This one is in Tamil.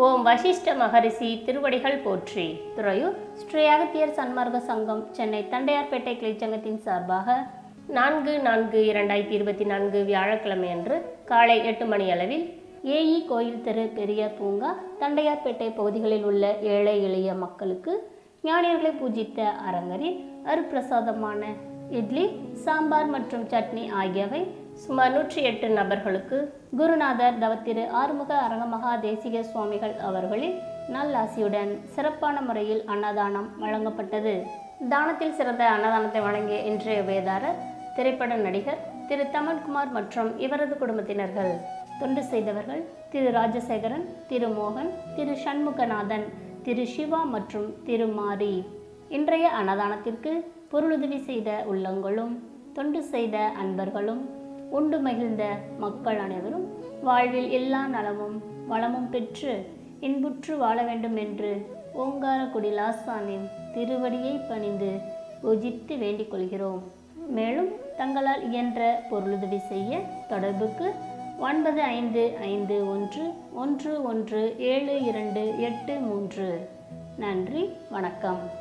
ஓம் வசிஷ்ட மகரிஷி திருவடிகள் போற்றி துறையூர் ஸ்ரீ அகத்தியர் சன்மார்க்க சங்கம் சென்னை தண்டையார்பேட்டை கிளைச்சங்கத்தின் சார்பாக நான்கு நான்கு இரண்டாயிரத்தி இருபத்தி நான்கு வியாழக்கிழமை அன்று காலை எட்டு மணி அளவில் ஏஇ கோயில் தெரு பெரியார் பூங்கா தண்டையார்பேட்டை பகுதிகளில் உள்ள ஏழை எளிய மக்களுக்கு ஞானியர்களை பூஜித்த அரங்கரில் அருப்பிரசாதமான இட்லி சாம்பார் மற்றும் சட்னி ஆகியவை சுமார் நூற்றி எட்டு நபர்களுக்கு குருநாதர் தவத்திரு ஆறுமுக அரங்கமகா தேசிக சுவாமிகள் அவர்களின் நல்லாசியுடன் சிறப்பான முறையில் அன்னதானம் வழங்கப்பட்டது தானத்தில் சிறந்த அன்னதானத்தை வழங்கிய இன்றைய வேதாரர் திரைப்பட நடிகர் திரு தமன்குமார் மற்றும் இவரது குடும்பத்தினர்கள் தொண்டு செய்தவர்கள் திரு ராஜசேகரன் திரு மோகன் திரு சண்முகநாதன் திரு சிவா மற்றும் திரு மாரி இன்றைய அன்னதானத்திற்கு பொருளுதவி செய்த உள்ளங்களும் தொண்டு செய்த அன்பர்களும் உண்டு மகிழ்ந்த மக்கள் அனைவரும் வாழ்வில் எல்லா நலமும் வளமும் பெற்று இன்புற்று வாழ வேண்டும் என்று ஓங்காரக்குடி லாசானின் திருவடியை பணிந்து பூஜித்து வேண்டிக் கொள்கிறோம் மேலும் தங்களால் இயன்ற பொருளுதவி செய்ய தொடர்புக்கு ஒன்பது ஐந்து ஐந்து ஒன்று ஒன்று ஒன்று ஏழு இரண்டு எட்டு மூன்று நன்றி வணக்கம்